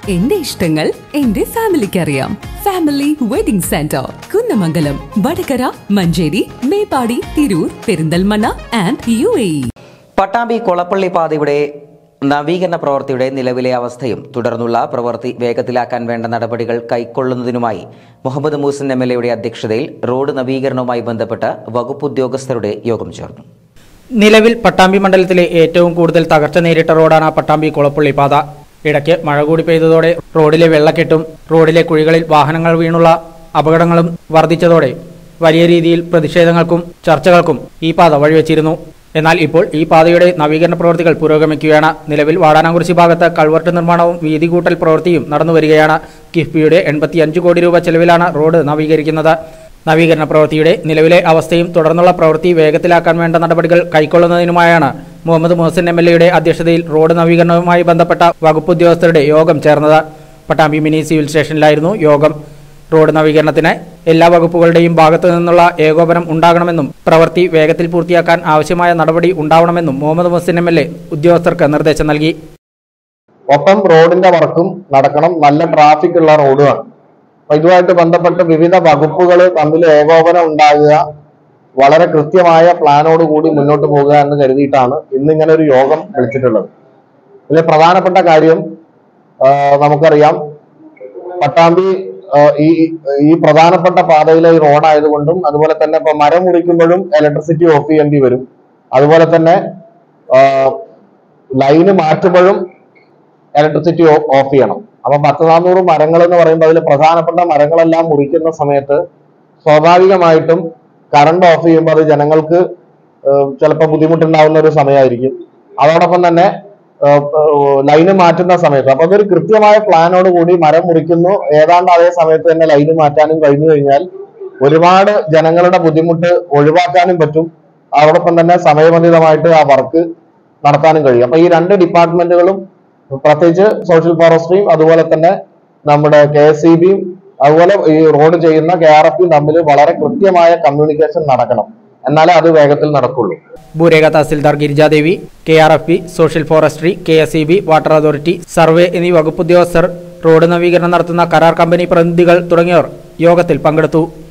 എന്റെ ഇഷ്ടങ്ങൾ എന്റെ ഫാമിലിക്ക് അറിയാം family wedding centre Kunnamangalam Vadakara Manjeri Meppadi Tirur Perinthalmanna and U A Pattambi Kolappalli പാതയുടെ നവീകരണ പ്രവൃത്തിയുടെ നിലവിലെ അവസ്ഥയും തുടർന്നുള്ള പ്രവൃത്തി വേഗത്തിലാക്കാൻ വേണ്ട നടപടികൾ കൈക്കൊള്ളുന്നതിനുമായി മുഹമ്മദ് മൂസൻ എം എൽ എയുടെ അധ്യക്ഷതയിൽ റോഡ് നവീകരണവുമായി ബന്ധപ്പെട്ട് വകുപ്പ് ഉദ്യോഗസ്ഥരുടെ യോഗം ചേർന്നു നിലവിൽ പട്ടാമ്പി മണ്ഡലത്തിലെ ഏറ്റവും കൂടുതൽ തകർച്ച നേരിട്ട റോഡാണ് പട്ടാമ്പി കുളപ്പള്ളി പാത ഇടയ്ക്ക് മഴ കൂടി പെയ്തതോടെ റോഡിലെ വെള്ളക്കെട്ടും റോഡിലെ കുഴികളിൽ വാഹനങ്ങൾ വീണുള്ള അപകടങ്ങളും വർദ്ധിച്ചതോടെ വലിയ രീതിയിൽ പ്രതിഷേധങ്ങൾക്കും ചർച്ചകൾക്കും ഈ പാത വഴിവെച്ചിരുന്നു എന്നാൽ ഇപ്പോൾ ഈ പാതയുടെ നവീകരണ പ്രവൃത്തികൾ പുരോഗമിക്കുകയാണ് നിലവിൽ വാടാനാംകുറിശി ഭാഗത്ത് കൾവർട്ട് നിർമ്മാണവും വീതി കൂട്ടൽ പ്രവൃത്തിയും നടന്നുവരികയാണ് കിഫ്ബിയുടെ എൺപത്തിയഞ്ച് കോടി രൂപ ചെലവിലാണ് റോഡ് നവീകരിക്കുന്നത് നവീകരണ പ്രവൃത്തിയുടെ നിലവിലെ അവസ്ഥയും തുടർന്നുള്ള പ്രവൃത്തി വേഗത്തിലാക്കാൻ വേണ്ട നടപടികൾ കൈക്കൊള്ളുന്നതിനുമായാണ് മുഹമ്മദ് മുഹസിൻ എം എൽ എയുടെ അധ്യക്ഷതയിൽ റോഡ് നവീകരണവുമായി ബന്ധപ്പെട്ട വകുപ്പ് ഉദ്യോഗസ്ഥരുടെ യോഗം ചേർന്നത് പട്ടാമ്പി മിനി സിവിൽ സ്റ്റേഷനിലായിരുന്നു യോഗം റോഡ് നവീകരണത്തിന് എല്ലാ വകുപ്പുകളുടെയും ഭാഗത്തു നിന്നുള്ള ഏകോപനം ഉണ്ടാകണമെന്നും പ്രവൃത്തി വേഗത്തിൽ പൂർത്തിയാക്കാൻ ആവശ്യമായ നടപടി ഉണ്ടാവണമെന്നും Muhammad Muhsin M L A ഉദ്യോഗസ്ഥർക്ക് നിർദ്ദേശം നൽകി ഒപ്പം റോഡിന്റെ വർക്കും നടക്കണം നല്ല ട്രാഫിക് ഉള്ള റോഡുമാണ് അപ്പൊ ഇതുമായിട്ട് ബന്ധപ്പെട്ട് വിവിധ വകുപ്പുകൾ തമ്മിൽ ഏകോപനം ഉണ്ടാകുക വളരെ കൃത്യമായ പ്ലാനോട് കൂടി മുന്നോട്ട് പോകുക എന്ന് കരുതിയിട്ടാണ് ഇന്ന് ഇങ്ങനെ ഒരു യോഗം വിളിച്ചിട്ടുള്ളത് ഇതിൽ പ്രധാനപ്പെട്ട കാര്യം ആ, നമുക്കറിയാം പട്ടാമ്പി ആ, ഈ ഈ പ്രധാനപ്പെട്ട പാതയിലെ ഈ റോഡായതുകൊണ്ടും അതുപോലെ തന്നെ ഇപ്പൊ മരം മുറിക്കുമ്പോഴും ഇലക്ട്രിസിറ്റി ഓഫ് ചെയ്യേണ്ടി വരും അതുപോലെ തന്നെ ലൈന് മാറ്റുമ്പോഴും ഇലക്ട്രിസിറ്റി ഓഫ് ചെയ്യണം അപ്പൊ പത്ത് നാനൂറ് മരങ്ങൾ എന്ന് പറയുമ്പോൾ അതിൽ പ്രധാനപ്പെട്ട മരങ്ങളെല്ലാം മുറിക്കുന്ന സമയത്ത് സ്വാഭാവികമായിട്ടും കറണ്ട് ഓഫ് ചെയ്യുമ്പോൾ അത് ജനങ്ങൾക്ക് ചിലപ്പോൾ ബുദ്ധിമുട്ടുണ്ടാവുന്ന ഒരു സമയമായിരിക്കും അതോടൊപ്പം തന്നെ ലൈന് മാറ്റുന്ന സമയത്ത് അപ്പൊ അതൊരു കൃത്യമായ പ്ലാനോട് കൂടി മരം മുറിക്കുന്നു ഏതാണ്ട് അതേ സമയത്ത് തന്നെ ലൈന് മാറ്റാനും കഴിഞ്ഞു കഴിഞ്ഞാൽ ഒരുപാട് ജനങ്ങളുടെ ബുദ്ധിമുട്ട് ഒഴിവാക്കാനും പറ്റും അതോടൊപ്പം തന്നെ സമയബന്ധിതമായിട്ട് ആ വർക്ക് നടത്താനും കഴിയും അപ്പൊ ഈ രണ്ട് ഡിപ്പാർട്ട്മെന്റുകളും പ്രത്യേകിച്ച് സോഷ്യൽ ഫോറസ്ട്രിയും അതുപോലെ തന്നെ നമ്മുടെ കെ എസ് ഇ ബിയും അതുപോലെ ഈ റോഡ് ചെയ്യുന്ന കെ ആർ എഫും തമ്മിൽ വളരെ കൃത്യമായ കമ്മ്യൂണിക്കേഷൻ നടക്കണം എന്നാലേ അത് വേഗത്തിൽ നടക്കുള്ളൂ ഭൂരേഖ tahsildar Girijadevi K R F P social forestry K S E B water authority survey എന്നീ വകുപ്പ് ഉദ്യോഗസ്ഥർ റോഡ് നവീകരണം നടത്തുന്ന കരാർ കമ്പനി പ്രതിനിധികൾ തുടങ്ങിയവർ യോഗത്തിൽ പങ്കെടുത്തു